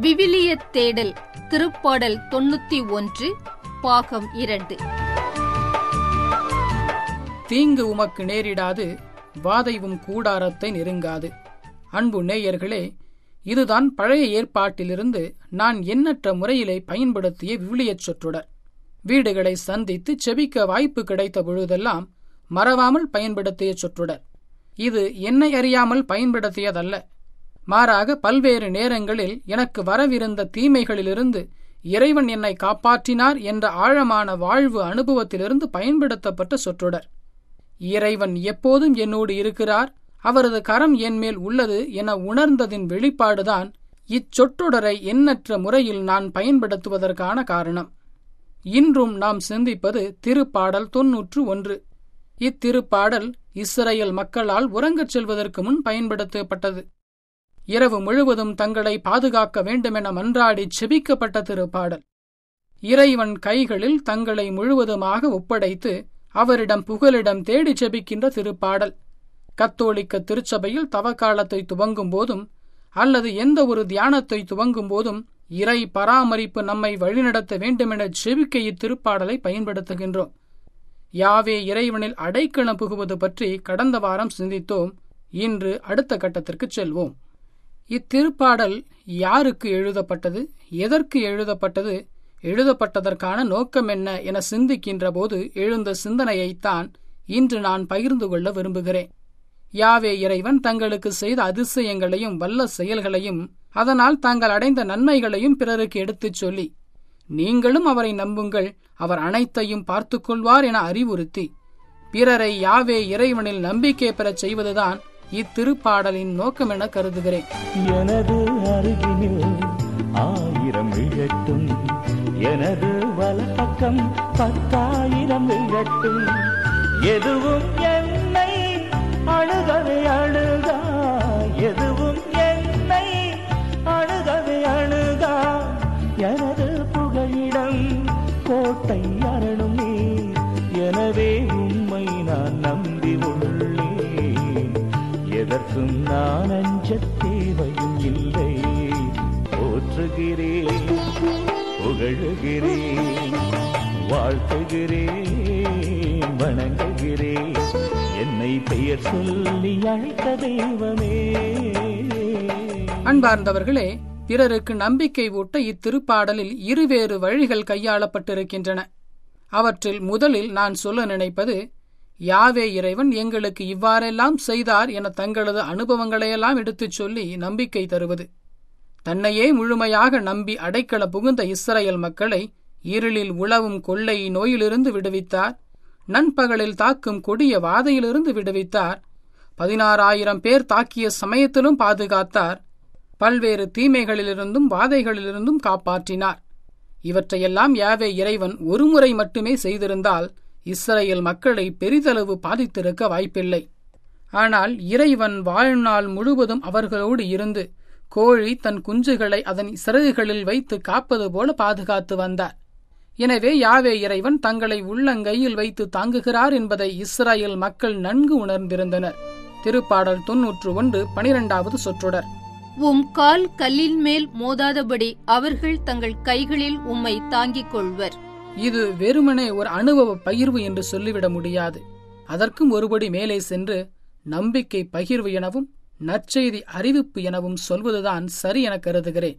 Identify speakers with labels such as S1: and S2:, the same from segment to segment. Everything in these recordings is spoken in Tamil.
S1: விவிலிய தேடல் திருப்பாடல் தொண்ணூத்தி ஒன்று பாகம் இரண்டு
S2: தீங்கு உமக்கு நேரிடாது வாதைவும் கூடாரத்தை நெருங்காது அன்பு நேயர்களே இதுதான் பழைய ஏற்பாட்டிலிருந்து நான் எண்ணற்ற முறையிலே பயன்படுத்திய விவிலியச் சொற்றொடர் வீடுகளை சந்தித்து செபிக்க வாய்ப்பு கிடைத்த பொழுதெல்லாம் மறவாமல் பயன்படுத்திய சொற்றொடர் இது என்னை அறியாமல் பயன்படுத்தியதல்ல மாறாக பல்வேறு நேரங்களில் எனக்கு வரவிருந்த தீமைகளிலிருந்து இறைவன் என்னை காப்பாற்றினார் என்ற ஆழமான வாழ்வு அனுபவத்திலிருந்து பயன்படுத்தப்பட்ட சொற்றொடர் இறைவன் எப்போதும் என்னோடு இருக்கிறார் அவரது கரம் என்மேல் உள்ளது என உணர்ந்ததின் வெளிப்பாடுதான் இச்சொற்றொடரை எண்ணற்ற முறையில் நான் பயன்படுத்துவதற்கான காரணம் இன்றும் நாம் சிந்திப்பது திருப்பாடல் தொன்னூற்று ஒன்று இத்திருப்பாடல் இஸ்ரேல் மக்களால் உறங்கச் செல்வதற்கு முன் பயன்படுத்தப்பட்டது இரவு முழுவதும் தங்களை பாதுகாக்க வேண்டுமென மன்றாடி செபிக்கப்பட்ட திருப்பாடல் இறைவன் கைகளில் தங்களை முழுவதுமாக ஒப்படைத்து அவரிடம் புகலிடம் தேடி செபிக்கின்ற திருப்பாடல் கத்தோலிக்க திருச்சபையில் தவக்காலத்தை துவங்கும் போதும் அல்லது எந்த ஒரு தியானத்தை துவங்கும் போதும் இறை பராமரிப்பு நம்மை வழிநடத்த வேண்டுமென செபிக்க இத்திருப்பாடலை பயன்படுத்துகின்றோம் யாவே இறைவனில் அடைக்கலம் புகுவது பற்றி கடந்த வாரம் சிந்தித்தோம் இன்று அடுத்த கட்டத்திற்கு செல்வோம் இத்திருப்பாடல் யாருக்கு எழுதப்பட்டது எதற்கு எழுதப்பட்டது எழுதப்பட்டதற்கான நோக்கம் என்ன என சிந்திக்கின்ற போது எழுந்த சிந்தனையைத்தான் இன்று நான் பகிர்ந்து கொள்ள விரும்புகிறேன் யாவே இறைவன் தங்களுக்கு செய்த அதிசயங்களையும் வல்ல செயல்களையும் அதனால் தாங்கள் அடைந்த நன்மைகளையும் பிறருக்கு எடுத்துச் சொல்லி நீங்களும் அவரை நம்புங்கள் அவர் அனைத்தையும் பார்த்துக் கொள்வார் என அறிவுறுத்தி பிறரை யாவே இறைவனில் நம்பிக்கை பெறச் செய்வதுதான் இத்திருப்பாடலின் நோக்கம் என கருதுகிறேன்
S3: எனது அருகினில் ஆயிரம் விழட்டும் எனது வலப்பக்கம் பத்தாயிரம் விழட்டும் எதுவும் என்னை அழுகவே அழுகா எதுவும் என்னை அழுகவே அழுகா எனது புகழிடம் கோட்டை அரணும் நீ எனவே உம்மை நான் நம்பி உள்ளேன் எதற்கும் நான் அஞ்ச தேவையும் இல்லை போற்றுகிறேன் புகழுகிறேன் வாழ்த்துகிறேன் வணங்குகிறேன் என்னை பெயர் சொல்லி அழைத்த தெய்வமே
S2: அன்பார்ந்தவர்களே பிறருக்கு நம்பிக்கை ஊட்ட இத்திருப்பாடலில் இருவேறு வழிகள் கையாளப்பட்டிருக்கின்றன அவற்றில் முதலில் நான் சொல்ல நினைப்பது யாவே இறைவன் எங்களுக்கு இவ்வாறெல்லாம் செய்தார் என தங்களது அனுபவங்களையெல்லாம் எடுத்துச் சொல்லி நம்பிக்கை தருவது தன்னையே முழுமையாக நம்பி அடைக்கல புகுந்த இஸ்ரேல் மக்களை இருளில் உழவும் கொள்ளை நோயிலிருந்து விடுவித்தார் நண்பகலில் தாக்கும் கொடிய வாதையிலிருந்து விடுவித்தார் பதினாறாயிரம் பேர் தாக்கிய சமயத்திலும் பாதுகாத்தார் பல்வேறு தீமைகளிலிருந்தும் வாதைகளிலிருந்தும் காப்பாற்றினார் இவற்றையெல்லாம் யாவே இறைவன் ஒருமுறை மட்டுமே செய்திருந்தால் இஸ்ரேல் மக்களை பெரிதளவு பாதித்திருக்க வாய்ப்பில்லை ஆனால் இறைவன் வாழ்நாள் முழுவதும் அவர்களோடு இருந்து கோழி தன் குஞ்சுகளை அதன் சிறகுகளில் வைத்து காப்பது போல பாதுகாத்து வந்தார் எனவே யாவே இறைவன் தங்களை உள்ளங்கையில் வைத்து தாங்குகிறார் என்பதை இஸ்ரேல் மக்கள் நன்கு உணர்ந்திருந்தனர் திருப்பாடல் தொன்னூற்று ஒன்று பனிரெண்டாவது சொற்றொடர்
S1: உம் கால் கல்லின் மேல் மோதாதபடி அவர்கள் தங்கள் கைகளில் உம்மை தாங்கிக் கொள்வர்
S2: இது வெறுமனே ஒரு அனுபவ பகிர்வு என்று சொல்லிவிட முடியாது அதற்கும் ஒருபடி மேலே சென்று நம்பிக்கை பகிர்வு எனவும் நற்செய்தி அறிவிப்பு எனவும் சொல்வதுதான் சரி என கருதுகிறேன்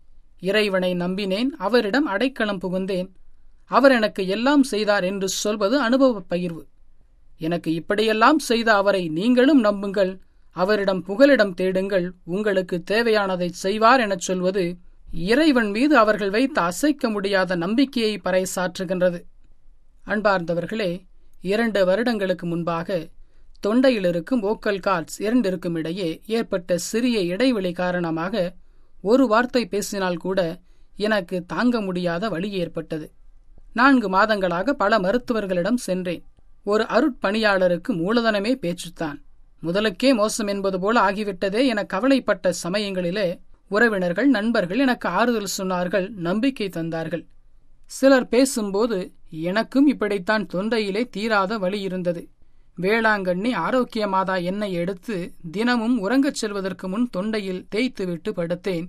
S2: இறைவனை நம்பினேன் அவரிடம் அடைக்கலம் புகுந்தேன் அவர் எனக்கு எல்லாம் செய்தார் என்று சொல்வது அனுபவ பகிர்வு எனக்கு இப்படியெல்லாம் செய்த அவரை நீங்களும் நம்புங்கள் அவரிடம் புகலிடம் தேடுங்கள் உங்களுக்கு தேவையானதை செய்வார் எனச் சொல்வது இறைவன் மீது அவர்கள் வைத்த அசைக்க முடியாத நம்பிக்கையை பறைசாற்றுகின்றது அன்பார்ந்தவர்களே இரண்டு வருடங்களுக்கு முன்பாக தொண்டையில் இருக்கும் ஓக்கல் கார்ட்ஸ் இரண்டிற்கும் இடையே ஏற்பட்ட சிறிய இடைவெளி காரணமாக ஒரு வார்த்தை பேசினால் கூட எனக்கு தாங்க முடியாத வழி ஏற்பட்டது நான்கு மாதங்களாக பல மருத்துவர்களிடம் சென்றேன் ஒரு அருட்பணியாளருக்கு மூலதனமே பேச்சுத்தான் முதலுக்கே மோசம் என்பது போல ஆகிவிட்டதே என கவலைப்பட்ட சமயங்களிலே உறவினர்கள் நண்பர்கள் எனக்கு ஆறுதல் சொன்னார்கள் நம்பிக்கை தந்தார்கள் சிலர் பேசும்போது எனக்கும் இப்படித்தான் தொண்டையிலே தீராத வழி இருந்தது வேளாங்கண்ணி ஆரோக்கிய மாதா எண்ணெய் எடுத்து தினமும் உறங்கச் செல்வதற்கு முன் தொண்டையில் தேய்த்துவிட்டு படுத்தேன்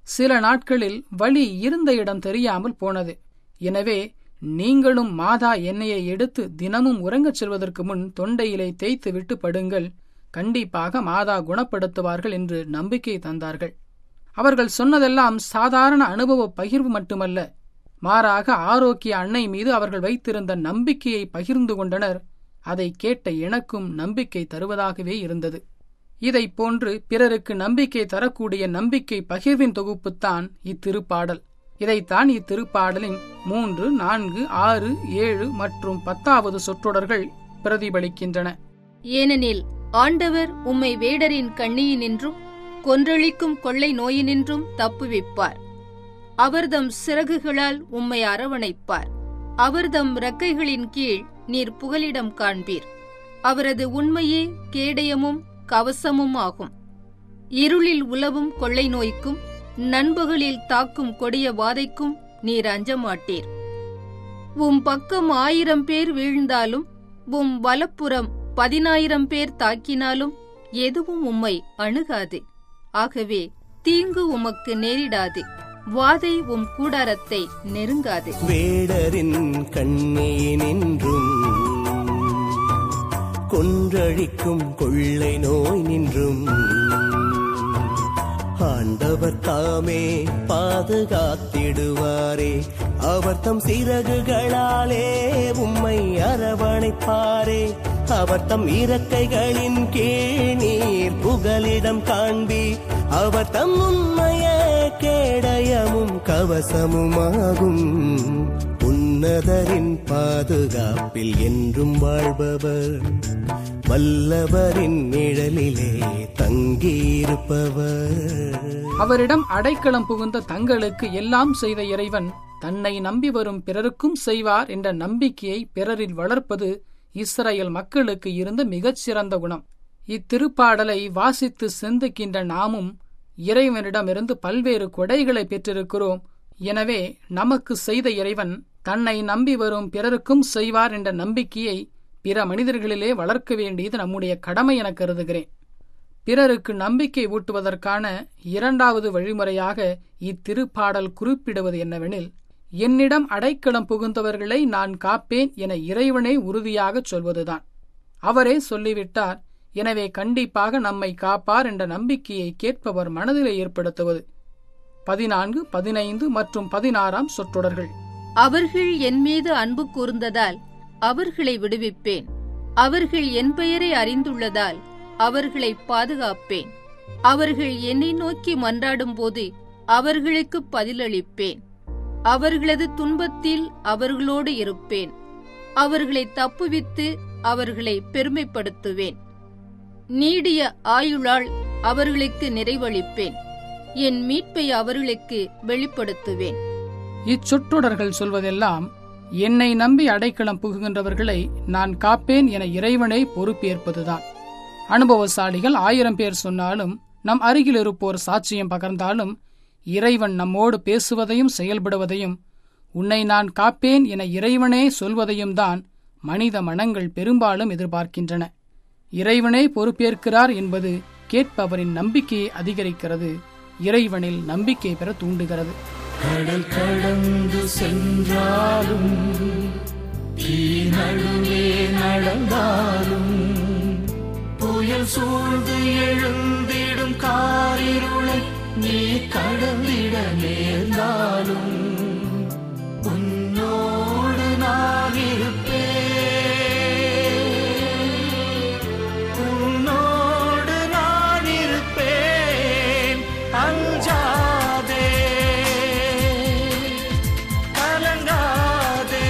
S2: சில நாட்களில் வழி இருந்த இடம் தெரியாமல் போனது எனவே நீங்களும் மாதா எண்ணெயை எடுத்து தினமும் உறங்கச் செல்வதற்கு முன் தொண்டையிலே தேய்த்து விட்டு படுங்கள் கண்டிப்பாக மாதா குணப்படுத்துவார்கள் என்று நம்பிக்கை தந்தார்கள் அவர்கள் சொன்னதெல்லாம் சாதாரண அனுபவ பகிர்வு மட்டுமல்ல மாறாக ஆரோக்கிய அன்னை மீது அவர்கள் வைத்திருந்த நம்பிக்கையை பகிர்ந்து கொண்டனர் அதை கேட்ட எனக்கும் நம்பிக்கை தருவதாகவே இருந்தது இதைப் போன்று பிறருக்கு நம்பிக்கை தரக்கூடிய நம்பிக்கை பகிர்வின் தொகுப்புத்தான் இத்திருப்பாடல் இதைத்தான் இத்திருப்பாடலின் மூன்று நான்கு ஆறு ஏழு மற்றும் பத்தாவது சொற்றொடர்கள் பிரதிபலிக்கின்றன
S1: ஏனெனில் ஆண்டவர் உம்மை வேடரின் கண்ணியினின்றும் கொன்றளிக்கும் கொள்ளை நோயினின்றும் தப்புவிப்பார் அவர்தம் சிறகுகளால் உம்மை அரவணைப்பார் அவர்தம் இறக்கைகளின் கீழ் நீர் புகலிடம் காண்பீர் அவரது உண்மையே கேடயமும் கவசமும் ஆகும் இருளில் உலவும் கொள்ளை நோய்க்கும் நண்பகலில் தாக்கும் கொடிய வாதைக்கும் நீர் அஞ்ச மாட்டீர் உம் பக்கம் ஆயிரம் பேர் வீழ்ந்தாலும் உம் வலப்புறம் பதினாயிரம் பேர் தாக்கினாலும் எதுவும் உம்மை அணுகாது ஆகவே தீங்கு உமக்கு நேரிடாது வாதை உம் கூடாரத்தை நெருங்காது
S4: வேடரின் கண்ணியினின்றும் கொன்றழிக்கும் கொள்ளை நோய் நின்றும் ஆண்டவர் தாமே பாதுகாத்திடுவாரே அவர் தம் சிறகுகளாலே உம்மை அரவணைப்பாரே அவர் தம் இறக்கைகளின் கீழ் நீர் புகலிடம் காண்பி அவர் தம் உண்மைய கேடயமும் கவசமுமாகும் உன்னதரின் பாதுகாப்பில் என்றும் வாழ்பவர் வல்லவரின் நிழலிலே தங்கியிருப்பவர்
S2: அவரிடம் அடைக்கலம் புகுந்த தங்களுக்கு எல்லாம் செய்த இறைவன் தன்னை நம்பி வரும் பிறருக்கும் செய்வார் என்ற நம்பிக்கையை பிறரில் வளர்ப்பது இஸ்ரேல் மக்களுக்கு இருந்த மிகச்சிறந்த குணம் இத்திருப்பாடலை வாசித்து சிந்திக்கின்ற நாமும் இறைவனிடமிருந்து பல்வேறு கொடைகளை பெற்றிருக்கிறோம் எனவே நமக்கு செய்த இறைவன் தன்னை நம்பி வரும் பிறருக்கும் செய்வார் என்ற நம்பிக்கையை பிற மனிதர்களிலே வளர்க்க வேண்டியது நம்முடைய கடமை என கருதுகிறேன் பிறருக்கு நம்பிக்கை ஊட்டுவதற்கான இரண்டாவது வழிமுறையாக இத்திருப்பாடல் குறிப்பிடுவது என்னவெனில் என்னிடம் அடைக்கலம் புகுந்தவர்களை நான் காப்பேன் என இறைவனே உறுதியாகச் சொல்வதுதான் அவரே சொல்லிவிட்டார் எனவே கண்டிப்பாக நம்மை காப்பார் என்ற நம்பிக்கையை கேட்பவர் மனதிலே ஏற்படுத்துவது பதினான்கு பதினைந்து மற்றும் பதினாறாம் சொற்றொடர்கள்
S1: அவர்கள் என் மீது அன்பு கூர்ந்ததால் அவர்களை விடுவிப்பேன் அவர்கள் என் பெயரை அறிந்துள்ளதால் அவர்களை பாதுகாப்பேன் அவர்கள் என்னை நோக்கி மன்றாடும்போது அவர்களுக்கு பதிலளிப்பேன் அவர்களது துன்பத்தில் அவர்களோடு இருப்பேன் அவர்களை தப்புவித்து அவர்களை பெருமைப்படுத்துவேன் நீடிய ஆயுளால் அவர்களுக்கு நிறைவளிப்பேன் என் மீட்பை அவர்களுக்கு வெளிப்படுத்துவேன்
S2: இச்சொற்றொடர்கள் சொல்வதெல்லாம் என்னை நம்பி அடைக்கலம் புகுகின்றவர்களை நான் காப்பேன் என இறைவனை பொறுப்பேற்பதுதான் அனுபவசாலிகள் ஆயிரம் பேர் சொன்னாலும் நம் அருகில் இருப்போர் சாட்சியம் பகர்ந்தாலும் இறைவன் நம்மோடு பேசுவதையும் செயல்படுவதையும் உன்னை நான் காப்பேன் என இறைவனே சொல்வதையும் தான் மனித மனங்கள் பெரும்பாலும் எதிர்பார்க்கின்றன இறைவனே பொறுப்பேற்கிறார் என்பது கேட்பவரின் நம்பிக்கையை அதிகரிக்கிறது இறைவனில் நம்பிக்கை பெற தூண்டுகிறது
S3: கடல் கடந்து சென்றாலும் தீ நடுவே நடந்தாலும் புயல் சூழ்ந்து எழுந்திடும் காரிருளை நீ கடந்திட நேர்ந்தாலும் உன்னோடு நான் இருப்பேன் உன்னோடு நான் இருப்பேன் அஞ்சாதே கலங்காதே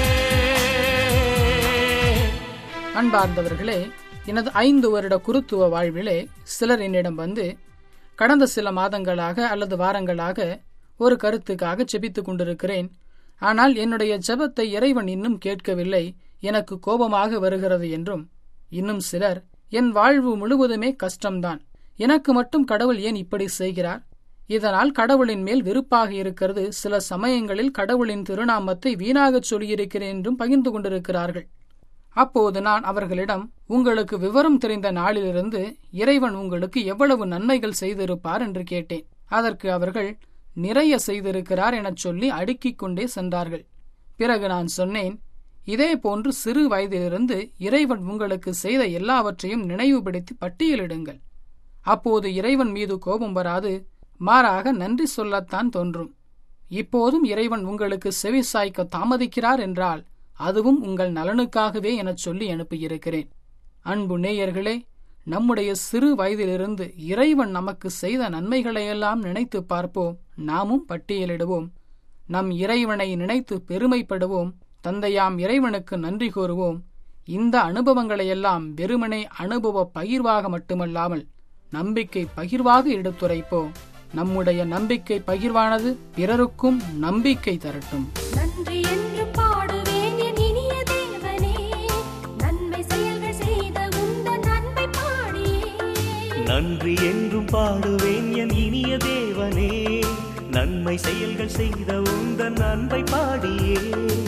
S2: அன்பார்ந்தவர்களே எனது ஐந்து வருட குருத்துவ வாழ்விலே சிலர் என்னிடம் வந்து கடந்த சில மாதங்களாக அல்லது வாரங்களாக ஒரு கருத்துக்காக செபித்துக் கொண்டிருக்கிறேன் ஆனால் என்னுடைய ஜெபத்தை இறைவன் இன்னும் கேட்கவில்லை எனக்கு கோபமாக வருகிறது என்றும் இன்னும் சிலர் என் வாழ்வு முழுவதுமே கஷ்டம்தான் எனக்கு மட்டும் கடவுள் ஏன் இப்படி செய்கிறார் இதனால் கடவுளின் மேல் வெறுப்பாக இருக்கிறது சில சமயங்களில் கடவுளின் திருநாமத்தை வீணாகச் சொல்லியிருக்கிறேன் என்றும் பகிர்ந்து கொண்டிருக்கிறார்கள் அப்போது நான் அவர்களிடம் உங்களுக்கு விவரம் தெரிந்த நாளிலிருந்து இறைவன் உங்களுக்கு எவ்வளவு நன்மைகள் செய்திருப்பார் என்று கேட்டேன் அதற்கு அவர்கள் நிறைய செய்திருக்கிறார் எனச் சொல்லி அடுக்கிக் கொண்டே சென்றார்கள் பிறகு நான் சொன்னேன் இதே போன்று சிறு வயதிலிருந்து இறைவன் உங்களுக்கு செய்த எல்லாவற்றையும் நினைவுபடுத்தி பட்டியலிடுங்கள் அப்போது இறைவன் மீது கோபம் வராது மாறாக நன்றி சொல்லத்தான் தோன்றும் இப்போதும் இறைவன் உங்களுக்கு செவி சாய்க்க தாமதிக்கிறார் என்றால் அதுவும் உங்கள் நலனுக்காகவே எனச் சொல்லி அனுப்பியிருக்கிறேன் அன்பு நேயர்களே நம்முடைய சிறு வயதிலிருந்து இறைவன் நமக்கு செய்த நன்மைகளையெல்லாம் நினைத்து பார்ப்போம் நாமும் பட்டியலிடுவோம் நம் இறைவனை நினைத்து பெருமைப்படுவோம் தந்தையாம் இறைவனுக்கு நன்றி கூறுவோம் இந்த அனுபவங்களையெல்லாம் வெறுமனே அனுபவ பகிர்வாக மட்டுமல்லாமல் நம்பிக்கை பகிர்வாக எடுத்துரைப்போம் நம்முடைய நம்பிக்கை பகிர்வானது பிறருக்கும் நம்பிக்கை தரட்டும்
S5: நன்றி என்று பாடுவேன் என் இனிய தேவனே நன்மை செயல்கள் செய்த உந்தன் அன்பை பாடியே
S3: நன்றி என்றும் பாடுவேன் என் இனிய தேவனே நன்மை செயல்கள் செய்த உந்தன் அன்பை பாடியே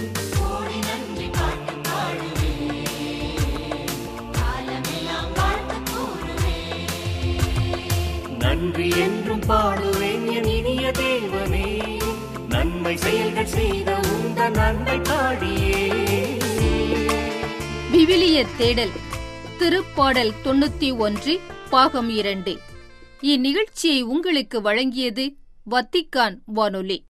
S3: நன்றி என்றும் பாடுவேன் என் இனிய தேவனே நன்மை செயல்கள் செய்த உந்தன் அன்பை பாடியே
S1: விவிலிய தேடல் திருப்பாடல் தொண்ணூத்தி ஒன்று பாகம் இரண்டு இந்நிகழ்ச்சியை உங்களுக்கு வழங்கியது வத்திக்கான் வானொலி